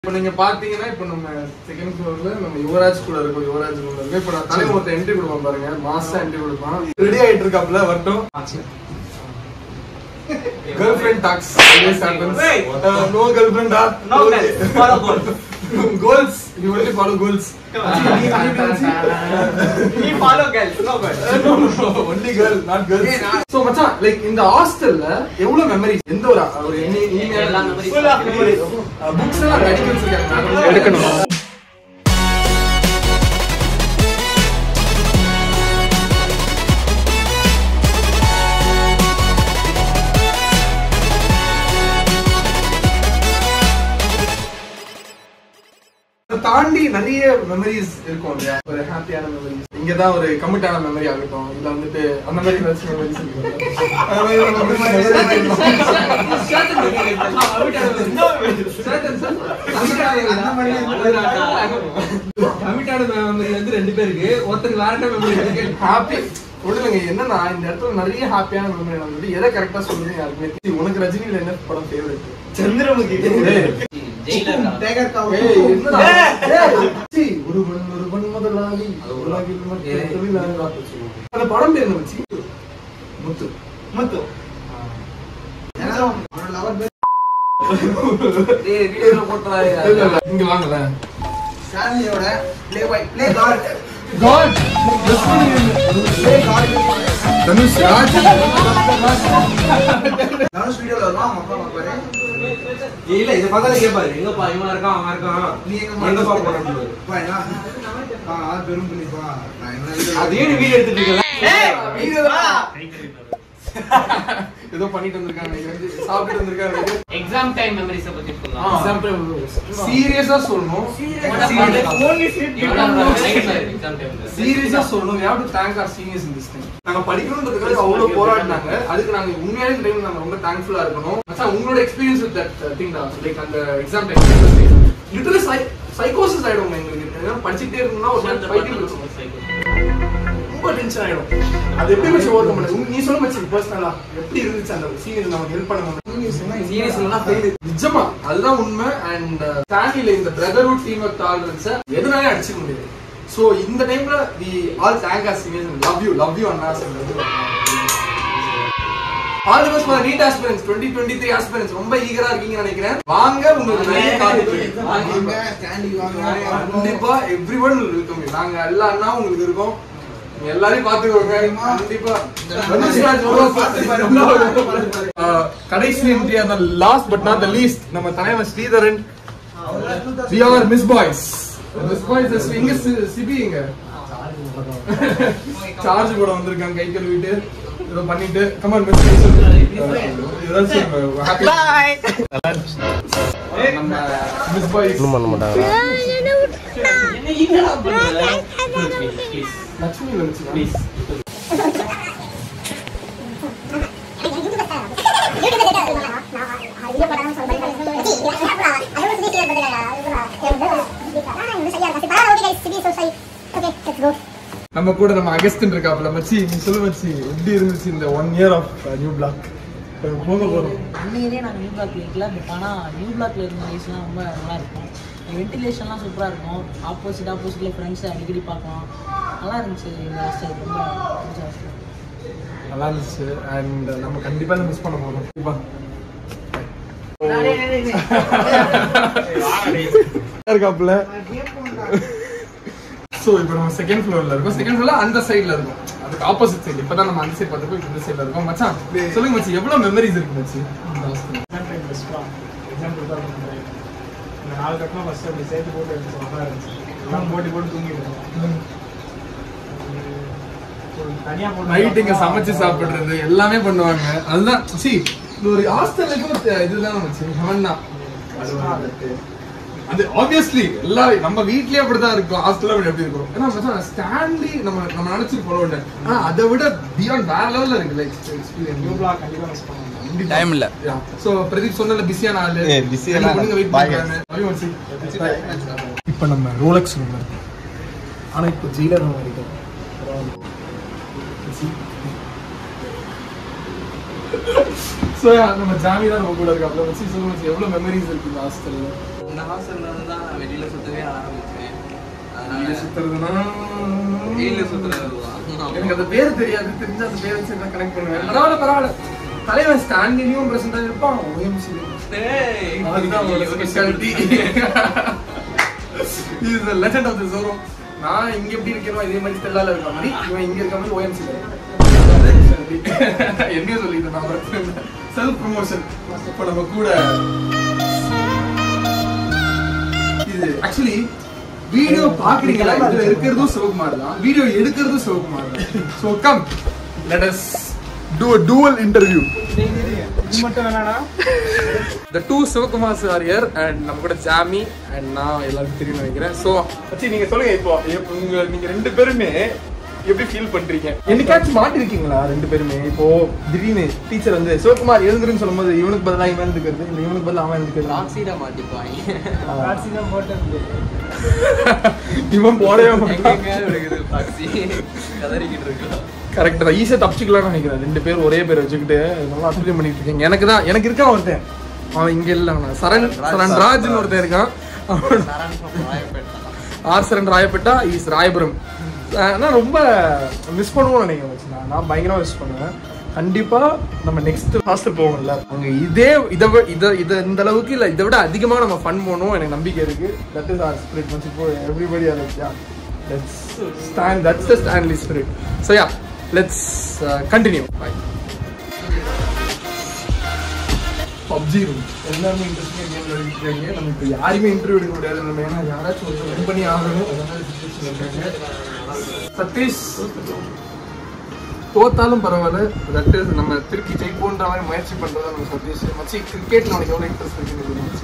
இப்போ நீங்க பாத்தீங்கன்னா இப்போ நம்ம செகண்ட் ஃப்ளோர்ல நம்ம யுவராஜ் கூட இருக்கோம் யுவராஜ் ரூம்ல இருக்கோம் இப்போ நான் தலைவர் ஒருத்தர் என்ட்ரி கொடுப்பான் பாருங்க மாசா என்ட்ரி கொடுப்பான் ரெடி ஆயிட்டு இருக்காப்ல வரட்டும் girlfriend talks no girl ஃபிரெண்டா No girls, follow goals. Goals you only follow goals We follow girls, no girls. Only girl not girl so மச்சான் லைக் இந்த ஹாஸ்டல்ல எவ்வளவு மெமரிஸ் எந்த ஒரு ஒரு இனி- இனிமையான எல்லா memories. Full of memories. Books எல்லாம் அடிக்க வச்சிருக்காங்க எடுக்கணும். அதை தாண்டி நிறைய மெமரிஸ் இருக்கும் இல்லையா ஒரு ஹாப்பியான மெமரிஸ் இங்க தான் ஒரு கமிட்டான மெமரி ஆகட்டும் இல்ல வந்துட்டு அந்த மாதிரி ஏதாச்சும் மெமரிஸ் அந்த மாதிரி ஒரு memories நிறைய இருக்கும். கமிட்டான மெமரி வந்து ரெண்டு பேருக்கு ஒருத்தருக்கு வேற மெமரி இருக்கு ஹாப்பி ஒண்ணுங்க என்னன்னா இந்த இடத்துல நிறைய ஹாப்பியான மெமரி நடந்தது எதை கரெக்டா சொல்லுங்க யாருக்குமே தெரியாது. உனக்கு ரஜினியில என்ன படம் ஃபேவரட் சந்திரமுகி ஜெயிலர் ஏய், என்னடா? ஏய், சீ, ஒருவன் ஒருவன் முதலாளி உலகில் மட்டும் தொழிலாளி. அந்த படம் பேர் என்ன மச்சி? முத்து முத்து இல்ல, இல்ல, இங்க வாங்கல சாமியோட playboy play card got play card Dhanush Raj நானும் ஸ்டுடியோல வருவான் அவங்க அப்பா அம்மா பாரு இல்ல இத பார்த்தாலே கேட்பாரு எங்கப்பா இவன் இருக்கான் அவன் இருக்கான் நீ எங்க எங்கப்பா போன பா என்ன பா ஆ பெரும் பண்ணிப்பா நான் என்ன அதே நீ வீடியோ எடுத்துட்டு இருக்கல ஏதோ பண்ணிட்டு வந்திருக்காங்க இங்க வந்து சாப்பிட்டு வந்திருக்காங்க எக்ஸாம் டைம் மெமரிஸ் பத்தி சொல்லலாம் சீரியஸா சொல்லணும் எக்ஸாம் டைம் சீரியஸா சொல்லணும் we have to thank our seniors in this time நாங்க படிக்கணும்ன்றதுக்காக அவ்வளவு போராடினாங்க அதுக்கு நாங்க உண்மையாவே இந்த டைம் நாங்க ரொம்ப தேங்க்ஃபுல்லா இருக்கணும் மச்சான் உங்களோட எக்ஸ்பீரியன்ஸ் வித் தட் திங் தான் லைக் அந்த எக்ஸாம் டைம் லிட்டரலி சைக்கோசிஸ் ஆயிடும் எங்களுக்கு ஏன்னா படிச்சுட்டே இருக்கணும்னா ஒரு மாதிரி பைத்தியம் இருக்கும் ரொம்ப டென்ஷன் ஆயிடும் அது எப்படி வச்சு ஓர்க்க முடியாது நீ சொல்ல மச்சி பர்சனலா எப்படி இருந்துச்சு அந்த சீனியர் நமக்கு ஹெல்ப் பண்ண முடியும் சீரியஸ் எல்லாம் ஃபெயில் நிஜமா அதுதான் உண்மை அண்ட் ஃபேமிலில இந்த பிரதர்ஹுட் டீம் ஒர்க் டாலரன்ஸ எதுனாலே அடிச்சுக்க முடியாது சோ இந்த டைம்ல we all thank our seniors love you love you அண்ணா all the best for NEET aspirants 2023 aspirants ரொம்ப ஈகரா இருக்கீங்கன்னு நினைக்கிறேன் வாங்க உங்களுக்கு நிறைய காலேஜ் வாங்க ஸ்டாண்டிங் வாங்க கண்டிப்பா எவ்ரிவன் வெல்கம் நாங்க எல்லா அண்ணா உங்களுக்கு இருக்கோம் நீங்க எல்லாரையும் பாத்துக்கோங்க கண்டிப்பா தனுஷ் ராஜ் ரொம்ப பாத்து ஆஹ், கடைசி India last but not the least நம்ம தலைவர் Sridharan we are miss boys miss boys இங்க சி- சிபி இங்க சார்ஜ் போட வந்திருக்காங்க கை கழுவிட்டு ஏதோ பண்ணிட்டு கமான் மிஸ் ஏதாச்சும் ஹாப்பி நம்ம மிஸ் பாய்ஸ் ஒன்றும் பண்ண மாட்டாங்க லட்சுமி வந்துச்சு ப்ளீஸ் நம்ம கூட நம்ம அகஸ்டின் இருக்காப்ல மச்சி நீ சொல்லு மச்சி எப்படி இருந்துச்சு இந்த one year of new block போக போறோம் உண்மையிலேயே நாங்கள் நியூ பிளாக்ல இருக்கல பட் ஆனால் நியூ பிளாக்ல இருந்த லைஃப்லாம் ரொம்ப நல்லா இருக்கும் வென்டிலேஷன்லாம் சூப்பராக இருக்கும் ஆப்போசிட் ஆப்போசிட்ல ஃப்ரெண்ட்ஸை அடிக்கடி பார்க்கலாம் நல்லா இருந்துச்சு இந்த ஹாஸ்டல் ரொம்ப பிடிச்ச hostel. நல்லா இருந்துச்சு அண்ட் நம்ம கண்டிப்பா இதை மிஸ் பண்ண போறோம் கண்டிப்பா இருக்காப்ல சோ இப்போ நம்ம செகண்ட் ஃப்ளோர்ல இருக்கோம் செகண்ட் ஃப்ளோர்ல அந்த சைடுல இருக்கும் அதுக்கு ஆப்போசிட் சைடு இப்பதான் நம்ம அந்த சைடு பார்த்தப்போ இந்த சைடுல இருக்கோம் மச்சான் சொல்லுங்க மச்சி எவ்வளவு மெமரிஸ் இருக்கு மச்சி இந்த hostel? இந்த நாலு கட்டணம் ஃபர்ஸ்ட் அப்படி சேர்த்து போட்டு எடுத்து நல்லா இருந்துச்சு எல்லாம் போட்டி போட்டு தூங்கிட்டு தனியா போட்டு நைட் இங்க சமைச்சு சாப்பிடுறது எல்லாமே பண்ணுவாங்க அதுதான் சி இது ஒரு ஹாஸ்டலுக்கு இதுதான் வச்சு ஹெவன் தான் அது ஒரு- அது ஆப்வியஸ்லி எல்லா நம்ம வீட்லயே அப்படிதான் இருக்கும் ஹாஸ்டல்ல அப்படி எப்படி இருக்கும் ஏன்னா ஸ்டாண்ட்லி நம்ம நம்ம நினைச்சிட்டு போல ஆனா அதை விட பியாண்ட் வேற லெவல்ல இருக்கு லைக் நியூ எக்ஸ்பீரியன்ஸ் பிளாக் கண்டிப்பா மிஸ் பண்ணுவாங்க டைம் இல்ல சோ பிரதீப் சொன்னல பிஸியான ஆளு ஏய், busy எல்லாம் பொண்ணுங்க வெயிட் Bye, பண்றாங்க Bye, மச்சி. இப்போ நம்ம ரோலக்ஸ் ரூம்ல இருக்கோம் ஆனா இப்போ ஜெயிலர் ரூம் வரைக்கும் ஸோ நம்ம ஜாமி தான் நம்ம கூட இருக்காப்ல வச்சு சொல்லுங்க மச்சி, எவ்வளவு மெமரிஸ் இருக்கு இந்த ஹாஸ்டல்ல இந்த ஹாஸ்டல்ல இருந்து தான் நான் வெளியில சுத்தவே ஆரம்பிச்சேன் வெளியில அதனால சுத்துறதுன்னா வெளியில சுத்துறது தான் எனக்கு அந்த பேர் தெரியாது தெரிஞ்ச அந்த பேர் வச்சு நான் கனெக்ட் பண்ணுவேன் பரவாயில்ல பரவாயில்ல தலைவன் ஸ்டாண்டிலையும் பிரசன்டா இருப்பான் ஓஎம்சி டேய், அதுதான் அவனோட speciality is the legend of the Zorro நான் இங்க எப்படி இருக்கேனோ இதே மாதிரி ஸ்டெல்லால இருக்க மாதிரி இவன் இங்க இருக்க மாதிரி ஓஎம்சி என்ன சொல்லிட்டு நான் செல்ஃப் ப்ரொமோஷன் இப்போ நம்ம கூட இது ஆக்சுவலி வீடியோ பாக்குறீங்களா இதுல இருக்கிறதும் சிவகுமார் தான் வீடியோ எடுக்கிறதும் சிவகுமார் தான் so come let us do a duel interview இது மட்டும் வேணாடா the two Sivakumar sir year and நம்ம கூட ஜாமி அண்ட் நான் எல்லாருக்கும் தெரியும் நினைக்கிறேன் ஸோ வச்சு நீங்க சொல்லுங்க இப்போ இப்போ உங்க நீங்க ரெண்டு பேருமே எப்படி ஃபீல் பண்றீங்க என்னைக்காச்சும் மாட்டிருக்கீங்களா ரெண்டு பேருமே இப்போ திடீர்னு டீச்சர் வந்து சிவகுமார் எழுந்துருன்னு சொல்லும்போது இவனுக்கு பதிலாக இவன் எழுந்துக்கிறது இல்லை இவனுக்கு பதிலாக அவன் எழுந்துக்கிறது ராக்ஸிட மாட்டிக்குவாங்க காட்சி தான் போட்டது இவன் போடவே மாட்டான் எங்கெங்க இருக்குது ராக்ஸி கதறிக்கிட்டு இருக்கா கரெக்ட் தான் ஈஸியாக தப்பிச்சுக்கலாம்னு நினைக்கிறேன் ரெண்டு பேரும் ஒரே பேர் வச்சுக்கிட்டு நல்லா அசல்ட் பண்ணிட்டு இருக்கீங்க எனக்கு தான் எனக்கு இருக்கான் ஒருத்தன் அவன் இங்க இல்ல அவன் சரண் சரண் ராஜ்னு ஒருத்தன் இருக்கான் அவன் சரண் from ராயப்பேட்டை. ஆர் சரண் ராயப்பேட்டா இஸ் ராயபுரம் ஆனால் ரொம்ப மிஸ் பண்ணுவோம்னு நினைக்கிறேன் மச்சி. நான் நான் பயங்கரமாக மிஸ் பண்ணுவேன் கண்டிப்பா நம்ம நெக்ஸ்ட் ஹாஸ்டல் போவோம்ல அங்க இதே இதை விட இதை இதை இந்த அளவுக்கு இல்லை இதை விட அதிகமாக நம்ம ஃபன் பண்ணுவோம் எனக்கு நம்பிக்கை இருக்கு that is our spirit much இப்போ everybody are like ya let's stand that's the Stanley spirit so ya let's continue by PUBG room எல்லாருமே இன்ட்ரெஸ்டிங் கேம் விளையாடிருக்காங்க நம்ம இப்போ யாருமே இன்டர்வியூ எடுக்க முடியாது நம்ம ஏன்னா யாராச்சும் ஒருத்தர் வின் பண்ணி ஆகணும் அதனால situation இருக்காங்க சதீஷ் தோத்தாலும் பரவாயில்ல தட் இஸ் நம்ம திருப்பி ஜெயிப்போன்ற மாதிரி முயற்சி பண்றதா நம்ம சதீஷ் மச்சி கிரிக்கெட்ல உனக்கு எவ்வளவு இன்ட்ரெஸ்ட் இருக்குன்னு மச்சி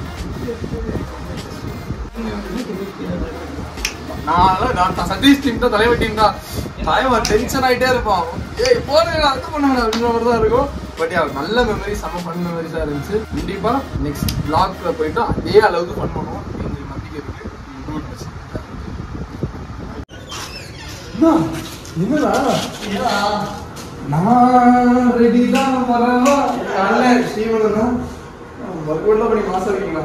நான் நான் சதீஷ் டீம் தான் தலைவர் டீம் தான் தலைவா டென்ஷன் ஆயிட்டே இருப்பான் ஏய் போடுங்க அது பண்ணுங்க அப்படின்ற மாதிரி தான் இருக்கும் பட் யா நல்ல மெமரி செம்ம ஃபன் மெமரிஸா இருந்துச்சு கண்டிப்பா நெக்ஸ்ட் பிளாக்ல போயிட்டு அதே அளவுக்கு ஃபன் பண்ணுவோம் எங்களுக்கு நம்பிக்கை இருக்கு Do it, மச்சி. அண்ணா, என்னடா நான் ரெடி தான் வரவா காலைல ஸ்ரீவனா ஒர்க் அவுட்லாம் பண்ணி மாசம் இருக்கீங்களா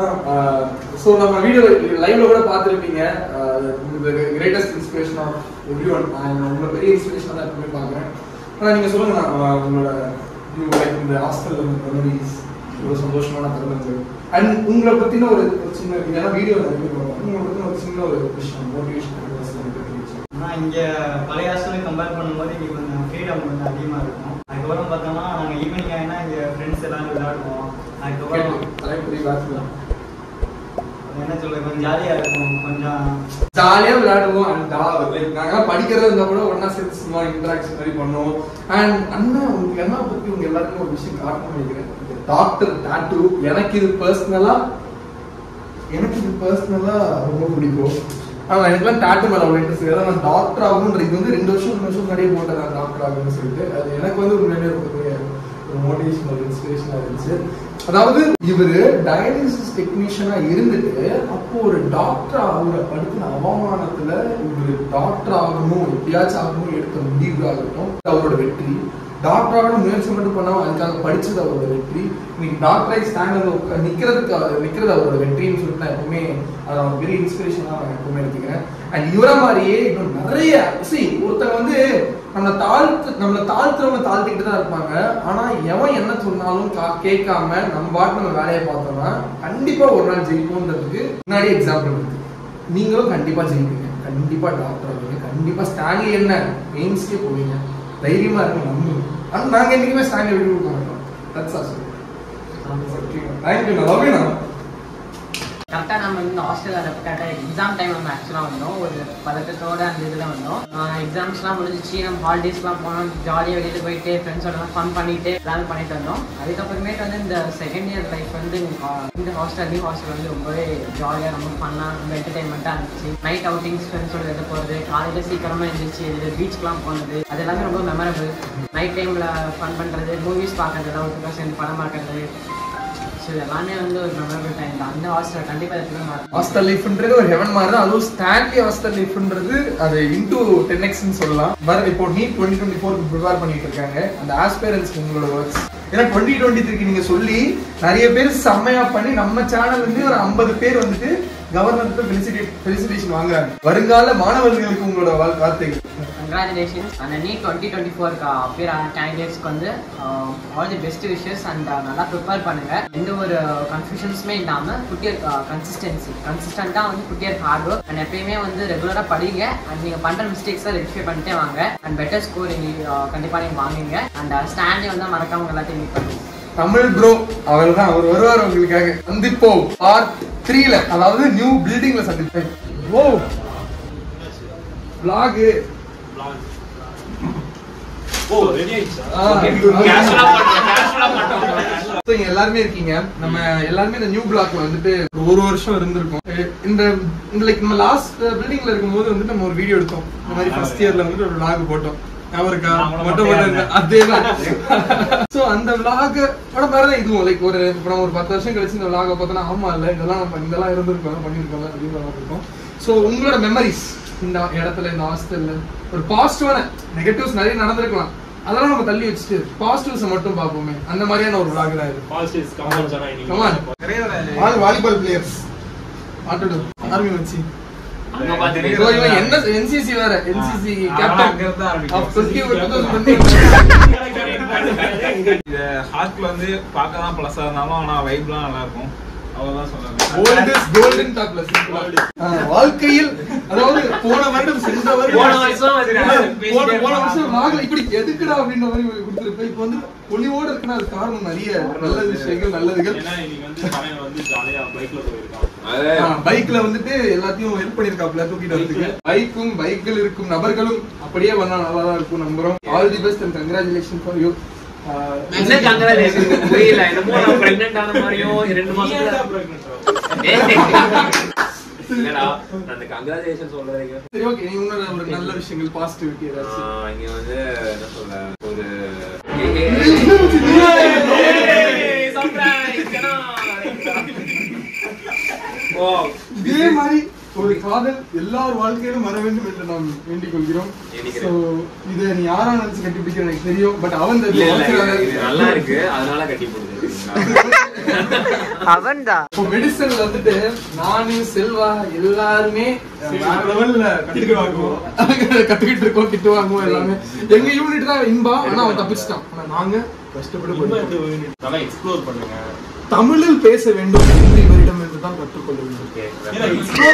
ஸோ நம்ம வீடியோ லைவ்ல கூட பார்த்துருப்பீங்க greatest inspiration of every one நான் உங்களை பெரிய இன்ஸ்பிரேஷன் தான் எப்பவுமே பார்க்குறேன் ஆனால் நீங்கள் சொல்லுங்க நான் உங்களோட லைக் இந்த ஹாஸ்டல் மெமரிஸ் இவ்வளோ சந்தோஷமான தருணங்கள் அண்ட் உங்களை பற்றின ஒரு ஒரு சின்ன ஏன்னா வீடியோ நிறைய பேர் பார்ப்பாங்க. உங்களை பற்றின ஒரு சின்ன ஒரு விஷயம் மோட்டிவேஷன் ஆனால் இங்கே பழைய ஹாஸ்டலுக்கு கம்பேர் பண்ணும்போது இங்கே கொஞ்சம் ஃப்ரீடம் கொஞ்சம் அதிகமாக இருக்கும் அதுக்கப்புறம் பார்த்தோம்னா நாங்கள் ஈவினிங் ஆகினா இங்கே ஃப்ரெண்ட்ஸ் எல்லாரும் விளையாடுவோம் அதுக்கப்புறம் தலைப்புரி பேசுவேன் என்ன சொல்றது கொஞ்சம் ஜாலியாக இருக்கும் கொஞ்சம் ஜாலியா விளையாடுவோம் அண்ட் நாங்க படிக்கிறது இருந்தா கூட ஒன்னா சேர்ந்து சும்மா இன்டராக்ஷன் மாதிரி பண்ணுவோம் அண்ட் அண்ணா உங்களுக்கு என்ன பத்தி உங்க எல்லாருக்கும் ஒரு விஷயம் காட்டணும் நினைக்கிறேன் டாக்டர் டாட்டூ எனக்கு இது பர்சனலா எனக்கு இது பர்சனலா ரொம்ப பிடிக்கும் ஆனா எனக்குலாம் டாட்டு மேல அவ்வளவு இன்ட்ரெஸ்ட் இல்லை நான் டாக்டர் ஆகணும்ன்ற இது வந்து ரெண்டு வருஷம் மூணு வருஷம் முன்னாடியே போட்டேன் நான் டாக்டர் ஆகணும்னு சொல்லிட்டு அது எனக்கு வந்து உண்மையிலேயே ரொம்ப பெரிய ஒரு மோட்டிவேஷன் ஒரு இன்ஸ்பிரேஷனா இருந்துச்சு அதாவது இவரு டயாலிசிஸ் டெக்னீஷியனா இருந்துட்டு அப்போ ஒரு டாக்டர் ஆகுற படுத்தின அவமானத்துல இவரு டாக்டர் ஆகணும் எப்படியாச்சும் ஆகணும் எடுத்த முடிவு ஆகட்டும் அவரோட வெற்றி டாக்டர் ஆகணும் முயற்சி மட்டும் பண்ணாம அதுக்காக படிச்சது அவரோட வெற்றி இன்னைக்கு டாக்டரை ஸ்டாண்ட் நிக்கிறதுக்கு நிக்கிறது அவரோட வெற்றின்னு சொல்லிட்டு நான் எப்பவுமே அதை அவன் பெரிய இன்ஸ்பிரேஷனா நான் எப்பவுமே எடுத்துக்கிறேன் அண்ட் இவரை மாதிரியே இன்னும் நிறைய see ஒருத்தங்க வந்து நம்மளை தாழ்த்து நம்மளை தாழ்த்துறவங்க தாழ்த்திக்கிட்டு தான் இருப்பாங்க ஆனா எவன் என்ன சொன்னாலும் கா- கேட்காம நம்ம பாட்டு நம்ம வேலையை பார்த்தோம்னா கண்டிப்பா ஒரு நாள் ஜெயிப்போம்ன்றதுக்கு முன்னாடி எக்ஸாம்பிள் இருக்கு நீங்களும் கண்டிப்பா ஜெயிப்பீங்க கண்டிப்பா டாக்டர் ஆவீங்க கண்டிப்பா ஸ்டாங்கி என்ன எய்ம்ஸ்க்கே போவீங்க தைரியமா இருக்கும் நம்புங்க ஆனா நாங்க என்னைக்குமே ஸ்டாங்கி விட்டு கொடுக்க மாட்டோம் தட்ஸ் ஆஸ் தேங்க்யூ நான் லவ் யூ கரெக்டாக நம்ம இந்த ஹாஸ்டல் வரப்போ கரெக்டாக எக்ஸாம் டைம் நம்ம ஆக்சுவலாக வந்தோம் ஒரு பதட்டத்தோட அந்த இதில் வந்தோம் எக்ஸாம்ஸ்லாம் முடிஞ்சிச்சு நம்ம ஹாலிடேஸ்லாம் போனோம் ஜாலியாக வெளியில் போயிட்டு ஃப்ரெண்ட்ஸோடலாம் ஃபன் பண்ணிட்டு எல்லாமே பண்ணிட்டு வந்தோம் அதுக்கப்புறமேட்டு வந்து இந்த செகண்ட் இயர் லைஃப் வந்து ஆஹ், இந்த ஹாஸ்டல் நியூ ஹாஸ்டல் வந்து ரொம்பவே ஜாலியாக ரொம்ப ஃபன்னாக ரொம்ப என்டர்டைன்மெண்ட்டாக இருந்துச்சு நைட் அவுட்டிங்ஸ் ஃப்ரெண்ட்ஸோட வெளில போகிறது காலையில் சீக்கிரமாக இருந்துச்சு இது பீச்சுக்குலாம் போனது அது எல்லாமே ரொம்ப மெமரபிள் நைட் டைமில் ஃபன் பண்ணுறது மூவிஸ் பார்க்கறது எல்லாம் ஒட்டுக்கா சேர்ந்து படம் பார்க்கறது ஸோ எல்லாமே வந்து ஒரு மெமரபிள் டைம் தான் அந்த ஹாஸ்டல் கண்டிப்பாக எப்பவுமே மாற்றணும் ஹாஸ்டல் லைஃப்ன்றது ஒரு ஹெவன் மாதிரி தான் அதுவும் ஸ்டான்லி ஹாஸ்டல் லைஃப்ன்றது அது இன்டூ டென் எக்ஸ்னு சொல்லலாம் பட் இப்போ NEET twenty twenty four prepare பண்ணிட்டு இருக்காங்க அந்த ஆஸ்பேரன்ஸ் உங்களோட ஒர்க்ஸ் ஏன்னா டுவெண்ட்டி டுவெண்ட்டி த்ரீக்கு நீங்க சொல்லி நிறைய பேர் செம்மையா பண்ணி நம்ம சேனல்ல இருந்து ஒரு ஐம்பது பேர் வந்துட்டு கவர்னருக்கு ஃபெலிசிட்டேட் ஃபெலிசிட்டேஷன் வாங்குறாங்க வருங்கால மாணவர்களுக்கு உங்களோட வாழ்- வார்த்தைகள் கங்க்ராச்சுலேஷன்ஸ் அந்த நீட் டுவெண்ட்டி டுவெண்ட்டி ஃபோருக்கு அப்பியர் ஆன கேண்டிடேட்ஸ்க்கு வந்து all the best wishes and நல்லா ப்ரிப்பேர் பண்ணுங்க எந்த ஒரு கன்ஃபியூஷன்ஸுமே இல்லாமல் குட்டியர் கன்சிஸ்டன்சி கன்சிஸ்டண்ட்டாக வந்து குட்டியர் ஹார்ட் ஒர்க் அண்ட் எப்பயுமே வந்து ரெகுலராக படிங்க அண்ட் நீங்கள் பண்ணுற மிஸ்டேக்ஸை ரெக்டிஃபை பண்ணிட்டே வாங்க அண்ட் பெட்டர் ஸ்கோர் கண்டிப்பாக நீங்கள் வாங்குங்க அண்ட் ஸ்டாண்டே வந்து மறக்காம எல்லாத்தையும் மீட் பண்ணுங்க தமிழ் ப்ரோ அவர் தான் அவர் வருவார் உங்களுக்காக சந்திப்போம் பார்ட் த்ரீல அதாவது நியூ பில்டிங்ல சந்திப்பேன் ஓ vlog ஓ ரெடி ஆயிடுச்சா கேஷுவலா பண்ணோம் கேஷுவலா பண்ணோம் So, இங்க எல்லாருமே இருக்கீங்க நம்ம எல்லாருமே இந்த நியூ பிளாக்ல வந்துட்டு ஒரு ஒரு வருஷம் இருந்திருக்கோம் எ- இந்த இந்த லைக் நம்ம லாஸ்ட் பில்டிங்ல இருக்கும்போது வந்துட்டு நம்ம ஒரு வீடியோ எடுத்தோம் இந்த மாதிரி ஃபர்ஸ்ட் இயர்ல வந்துட்டு ஒரு vlog போட்டோம் ஞாபகம் இருக்கா நான் கூட மட்டும் மொட்டையா மட்டும் அதேதான் சோ அந்த vlog பட மாதிரி தான் இதுவும் லைக் ஒரு இப்போ நம்ம ஒரு பத்து வருஷம் கழிச்சு இந்த vlog பார்த்தோம்னா ஆமா இல்ல இதெல்லாம் நம்ம இதெல்லாம் இருந்திருக்கோம் பண்ணிருக்கோம் அப்படின்ற மாதிரி இருக்கும் சோ உங்களோட மெமரிஸ் இந்த இடத்துல இந்த ஹாஸ்டல்ல ஒரு பாசிட்டிவான நெகட்டிவ்ஸ் நிறைய நடந்திருக்கலாம் அதெல்லாம் நம்ம தள்ளி வச்சுட்டு பாசிட்டிவ்ஸ் மட்டும் பார்ப்போமே அந்த மாதிரியான ஒரு vlog தான் இது பாசிட்டிவ்ஸ் கமெண்ட்ஸ் ஆனா Come on. இன்னைக்கு வாங்க வாலிபால் பிளேயர்ஸ் ஆட்டோடு ஆர்மி வச்சு அங்க பாத்துட்டு இதோ இவன் என்ன என்சிசி வேற என்சிசி ஆ, கேப்டன் அங்கிருந்து தான் ஆரம்பிக்கும். ஆஃப் 20 ஒரு captain. 2020 இது ஹார்ட்ல வந்து பார்க்க தான் பிளஸா இருந்தாலும் ஆனா வைப்லாம் நல்லா இருக்கும் அவ்வளவுதான் சொல்லுவேன் கோல்ட் இஸ் கோல்டன் டாப்லஸ் வாழ்க்கையில் அதாவது போன வருடம் சென்ற வருடம் போன வருஷம் வந்து போன போன வருஷம் நாகல இப்படி எதுக்குடா அப்படின்ற மாதிரி கொடுத்துருப்பேன் இப்போ வந்து ஒளிவோட இருக்குன்னா அது காரணம் நிறைய நல்ல விஷயங்கள் நல்லதுகள் ஏன்னா இன்னைக்கு வந்து தலைவர் வந்து ஜாலியா பைக்ல போயிருக்கான் பைக்ல வந்துட்டு எல்லாத்தையும் ஹெல்ப் பண்ணிருக்காப்ல தூக்கிட்டு வரதுக்கு பைக்கும் பைக்கில் இருக்கும் நபர்களும் அப்படியே வந்தா நல்லா தான் இருக்கும் நம்புறோம் all the best and congratulation for you என்ன கங்கராச்சுலேஷன் புரியல என்னமோ நான் பிரெக்னென்ட் ஆன மாதிரியும் ரெண்டு மாசத்துல இல்லடா நான் அந்த கங்கராச்சுலேஷன் சொல்றதுக்கு சரி ஓகே நீ உன்னோட ஒரு நல்ல விஷயங்கள் பாசிட்டிவிட்டி ஏதாச்சும் ஆஹ் இங்க வந்து என்ன சொல்ல ஒரு ஓ இதே மாதிரி ஒரு காதல் எல்லார் வாழ்க்கையிலும் வர வேண்டும் என்று நாம் வேண்டிக் கொள்கிறோம் வேண்டிக்கிறேன். So, இதை நீ யாரா நினைச்சு கட்டிப்பிடிக்கிற எனக்கு தெரியும் பட் அவன் இல்ல இல்ல இது தெரியும் நல்லா இருக்கு அதனால கட்டி போடுது அவன்தான் இப்போ மெடிசன்ல வந்துட்டு நானு செல்வா எல்லாருமே வேற லெவல்ல கத்துக்கிட்டு வாங்குவோம் கத்துக்கிட்டு இருக்கோம் கிட்டு வாங்குவோம் எல்லாமே எங்க யூனிட் தான் இன்பா ஆனா அவன் தப்பிச்சிட்டான் ஆனா நாங்க கஷ்டப்பட்டு படிக்கிறோம். நல்லா எக்ஸ்ப்ளோர் பண்ணுங்க தமிழில் பேச வேண்டும் என்று இவரிடம் என்று தான் கற்றுக்கொள்ள வேண்டும் ஏன்னா explore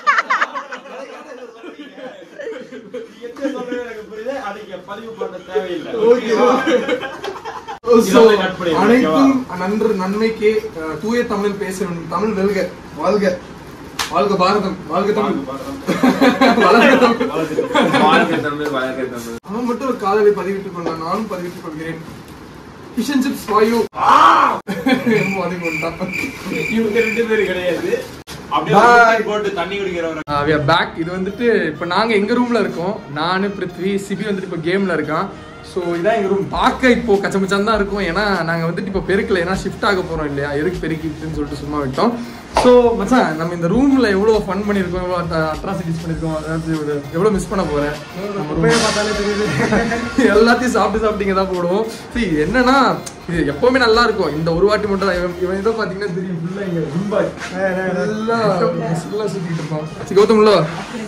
ஓகேவா So, இதோட cut பண்ணிடுங்க, அனைத்தும் நன்று நன்மைக்கே அஹ், தூய தமிழில் பேச வேண்டும் தமிழ் வெல்க வாழ்க வாழ்க பாரதம் வாழ்க தமிழ் வளர்க தமிழ் வாழ்க்கை தமிழ் வாழ்க்கை தமிழ் அவன் மட்டும் ஒரு காதலை பதிவிட்டுக் கொண்டான் நானும் பதிவிட்டுக் கொள்கிறேன் ஃபிஷ் அண்ட் சிப்ஸ் வாயு பதிவு கொண்டான் இவங்க ரெண்டு பேரும் கிடையாது அப்படியே Bye. ஒரு போட்டு தண்ணி குடிக்கிறவர வி ஆர் பேக் இது வந்துட்டு இப்போ நாங்கள் எங்கள் ரூமில் இருக்கோம் நான் பிருத்வி சிபி வந்துட்டு இப்போ கேமில் இருக்கான் ஸோ இதான் எங்கள் ரூம் பார்க்க இப்போ கச்சமச்சான் தான் இருக்கும் ஏன்னா நாங்கள் வந்துட்டு இப்போ பெருக்கல ஏன்னா ஷிஃப்ட் ஆக போகிறோம் இல்லையா எதுக்கு பெருக்கிட்டுன்னு சொல்லிட்டு சும்மா விட்டோம் ஸோ மச்சான் நம்ம இந்த ரூமில் எவ்வளோ ஃபன் பண்ணியிருக்கோம் எவ்வளோ அட்ராசிட்டிஸ் பண்ணியிருக்கோம் அதாவது ஒரு எவ்வளோ மிஸ் பண்ண போகிறேன் பார்த்தாலே தெரியுது எல்லாத்தையும் சாப்பிட்டு சாப்பிட்டு இங்கே தான் போடுவோம் சரி என்னன்னா இது எப்பவுமே நல்லா இருக்கும் இந்த ஒரு வாட்டி மட்டும் தான் இவன் இவன் ஏதோ பார்த்தீங்கன்னா தெரியும் ஃபுல்லாக இங்கே கும்பாய் ஃபுல்லாக ஃபுல்லாக சுற்றிட்டு இருப்பான் சரி கௌதம் உள்ள வா.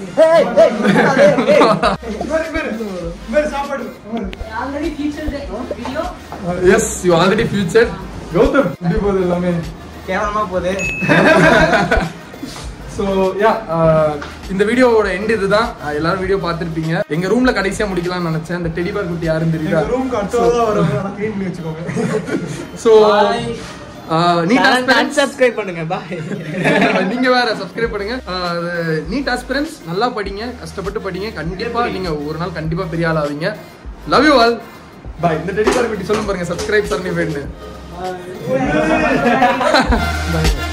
Already feature video yes you already future Gautham எப்படி போகுது எல்லாமே கேவலமா போகுது ஸோ யா இந்த வீடியோவோட எண்ட் இதுதான் Uh, எல்லாரும் வீடியோ பார்த்துருப்பீங்க எங்க ரூம்ல கடைசியா முடிக்கலாம்னு நினைச்சேன் அந்த டெடி பார் குட்டி யாரும் தெரியுதா ரூம் கட்டுவதா வரும் க்ளீன் பண்ணி வச்சுக்கோங்க ஸோ நீட் அன்சப்ஸ்கிரைப் பண்ணுங்க பாய் நீங்க வேற சப்ஸ்கிரைப் பண்ணுங்க நீட் ஆஸ்பிரன்ஸ் நல்லா படிங்க கஷ்டப்பட்டு படிங்க கண்டிப்பா நீங்க ஒரு நாள் கண்டிப்பா பெரிய ஆள் ஆவீங்க லவ் யூ ஆல் பாய் இந்த டெடி பார் குட்டி சொல்லும் பாருங்க சப்ஸ்கிரைப் பண்ணி வேணும் பாய்